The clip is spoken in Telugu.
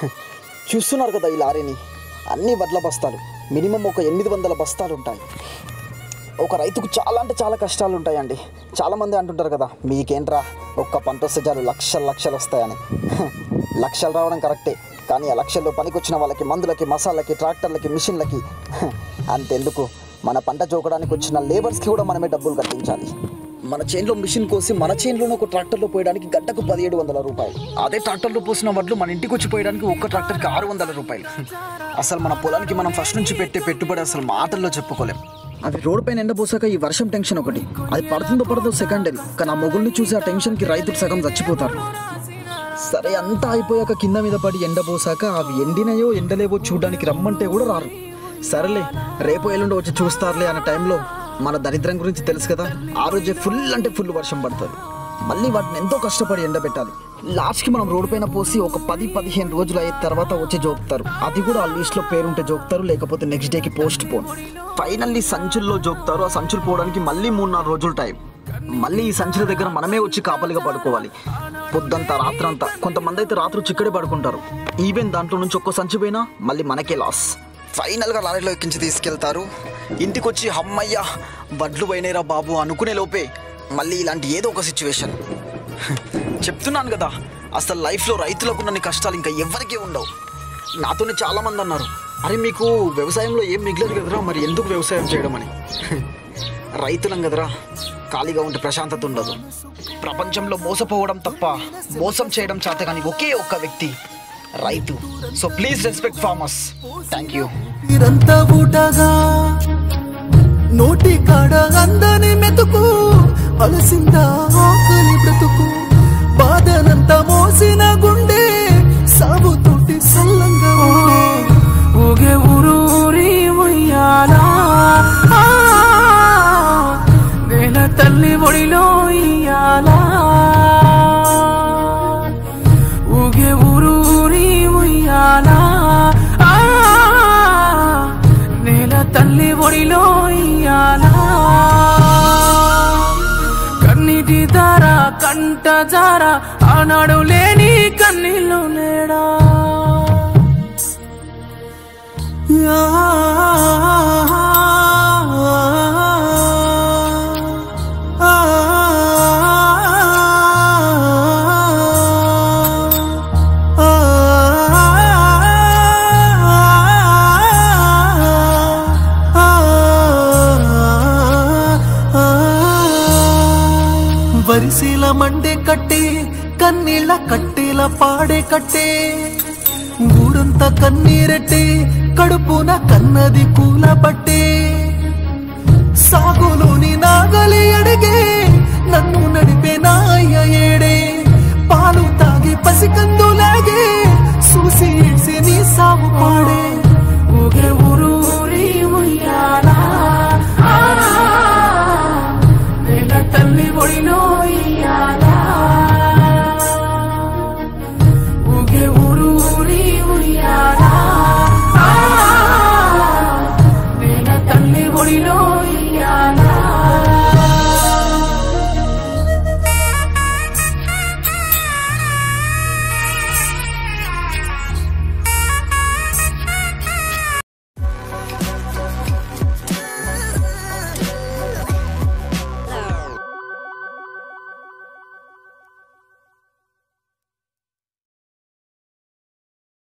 చూస్తున్నారు కదా ఈ లారీని అన్ని వడ్ల బస్తాలు మినిమం ఒక ఎనిమిది వందల బస్తాలు ఉంటాయి ఒక రైతుకు చాలా అంటే చాలా కష్టాలు ఉంటాయండి చాలామంది అంటుంటారు కదా మీకేంట్రా ఒక్క పంట వస్తే చాలు లక్షలు లక్షలు వస్తాయని లక్షలు రావడం కరెక్టే కానీ ఆ లక్షల్లో పనికొచ్చిన వాళ్ళకి మందులకి మసాలకి ట్రాక్టర్లకి మిషన్లకి అంతెందుకు మన పంట జోకడానికి వచ్చిన లేబర్స్కి కూడా మనమే డబ్బులు కట్టించాలి మన చేన్లో మిషన్ కోసి మన చేన్లోనే ఒక ట్రాక్టర్లో పోయడానికి గంటకు పదిహేడు వందల రూపాయలు అదే ట్రాక్టర్లో పోసిన వడ్లు మన ఇంటికి వచ్చి పోయడానికి ఒక్క ట్రాక్టర్కి ఆరు వందల రూపాయలు అసలు మన పొలానికి మనం ఫస్ట్ నుంచి పెట్టే పెట్టుబడి అసలు మాటల్లో చెప్పుకోలేం అవి రోడ్ పైన ఎండబోసాక ఈ వర్షం టెన్షన్ ఒకటి అది పడుతుందో పడదో సెకండరీ కానీ ఆ మొగుల్ని చూసి ఆ టెన్షన్కి రైతులు సగం చచ్చిపోతారు సరే అంతా అయిపోయాక కింద మీద పడి ఎండబోసాక అవి ఎండినాయో ఎండలేవో చూడడానికి రమ్మంటే కూడా రారు సరేలే రేపు ఎల్లుండి వచ్చి చూస్తారులే అనే టైంలో మన దరిద్రం గురించి తెలుసు కదా ఆ రోజే ఫుల్ అంటే ఫుల్ వర్షం పడుతుంది మళ్ళీ వాటిని ఎంతో కష్టపడి ఎండబెట్టాలి లాస్ట్కి మనం రోడ్డు పైన పోసి ఒక పది పదిహేను రోజులు అయిన తర్వాత వచ్చి జోకుతారు అది కూడా ఆ లిస్ట్లో పేరుంటే జోకుతారు లేకపోతే నెక్స్ట్ డేకి పోస్ట్ పోన్ ఫైనల్లీ సంచుల్లో జోకుతారు ఆ సంచులు పోవడానికి మళ్ళీ మూడు నాలుగు రోజులు టైం మళ్ళీ ఈ సంచుల దగ్గర మనమే వచ్చి కాపలిగా పడుకోవాలి పొద్దంతా రాత్రంతా కొంతమంది అయితే రాత్రి వచ్చి ఇక్కడే పడుకుంటారు ఈవెన్ దాంట్లో నుంచి ఒక్కో సంచి పోయినా మళ్ళీ మనకే లాస్ ఫైనల్గా లారీలో ఎక్కించి తీసుకెళ్తారు ఇంటికి వచ్చి హమ్మయ్య వడ్లు పోయినాయిరా బాబు అనుకునే లోపే మళ్ళీ ఇలాంటి ఏదో ఒక సిచ్యువేషన్ చెప్తున్నాను కదా అసలు లైఫ్లో రైతులకు ఉన్న కష్టాలు ఇంకా ఎవరికీ ఉండవు నాతోనే చాలామంది అన్నారు అరే మీకు వ్యవసాయంలో ఏం మిగలేదు కదరా మరి ఎందుకు వ్యవసాయం చేయడం అని రైతులం కదరా ఖాళీగా ఉంటే ప్రశాంతత ఉండదు ప్రపంచంలో మోసపోవడం తప్ప మోసం చేయడం చేత కానీ ఒకే ఒక్క వ్యక్తి రైతు so please respect farmers thank you ఇరంతా ఊటగా నోటి కాడ అందని మెతుకు అలసిందా ఆకలి బ్రతుకు బాధనంతా మోసిన గుండె సాగుతోటి సల్లంగా ఉండే ఊగే ఊరు ఊరి ఉయ్యాలా ఆ, నేల తల్లి ఒడిలో ఇయ్యాలా ఊగే ఊరు ఊరి ఉయ్యాలా ఆ, నేల తల్లి ఒడిలో ఇయ్యాలా కన్నీటి దార కంట జార ఆనాడు లేని కన్నీళ్ళు నేడా వరిసీల మండే కట్టే కన్నీళ్ళ కట్టేల పాడే కట్టే ఊరంతా కన్నీరెట్టే కడుపున కన్నది కూల పట్టే సాగులోని నాగలి అడిగే నన్ను నడిపే నాయ ఏడే పాలు తాగి పసికందులాగే చూసి ఏడ్సి నీ సాగు పాడే ఊగే ఊరు ఊరి ఉయ్యాలా ఆ, నేల తల్లి ఒడిలో ఇయ్యాలా ఊగే ఊరు ఊరి ఉయ్యాలా